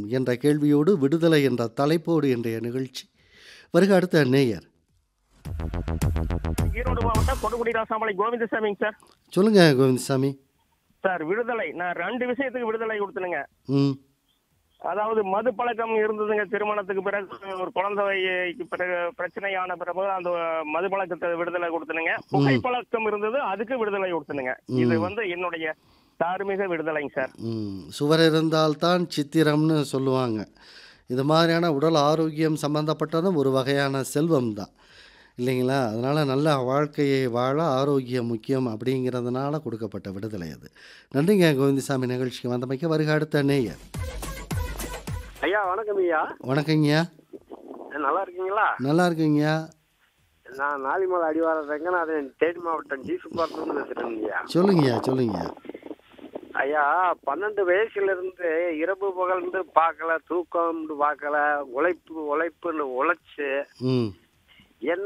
என்ற கேள்வியோடு விடுதலை என்ற தலைப்போடு இன்றைய நிகழ்ச்சி வருக அடுத்த நேயர் ஈரோடு மாவட்டம் கொடுமுடி ராசாமலை கோவிந்தசாமிங்க சார் சொல்லுங்க கோவிந்தசாமி சார் விடுதலை நான் ரெண்டு விஷயத்துக்கு விடுதலை கொடுத்தனுங்க ம் அதாவது மது பழக்கம் இருந்ததுங்க திருமணத்துக்கு பிறகு ஒரு குழந்தைக்கு பிறகு பிரச்சனையான பிறகு அந்த மது பழக்கத்தை விடுதலை கொடுத்தனுங்க புகைப்பழக்கம் இருந்தது அதுக்கு விடுதலை கொடுத்தனுங்க இது வந்து என்னுடைய தார்மீக விடுதலைங்க சார் ம் சுவர் இருந்தால்தான் சித்திரம்னு சொல்லுவாங்க இது மாதிரியான உடல் ஆரோக்கியம் சம்பந்தப்பட்டதும் ஒரு வகையான செல்வம் தான் இல்லைங்களா அதனால் நல்ல வாழ்க்கையை வாழ ஆரோக்கியம் முக்கியம் அப்படிங்கிறதுனால கொடுக்கப்பட்ட விடுதலை அது நன்றிங்க கோவிந்தசாமி நிகழ்ச்சிக்கு வந்தமைக்க வருக அடுத்த நேயர் ஐயா வணக்கம் ஐயா வணக்கங்கய்யா நல்லா இருக்கீங்களா நல்லா இருக்கீங்கய்யா நான் நாலிமலை அடிவார ரங்கநாதன் தேனி மாவட்டம் ஜி சுப்பாரத்துலேருந்து பேசுகிறேங்க ஐயா சொல்லுங்கய்யா சொல்லுங்க ஐயா பன்னெண்டு வயசுல இருந்து இரவு பகல்ந்து பார்க்கல தூக்கம்னு பார்க்கல உழைப்பு உழைப்புன்னு உழைச்சு ம்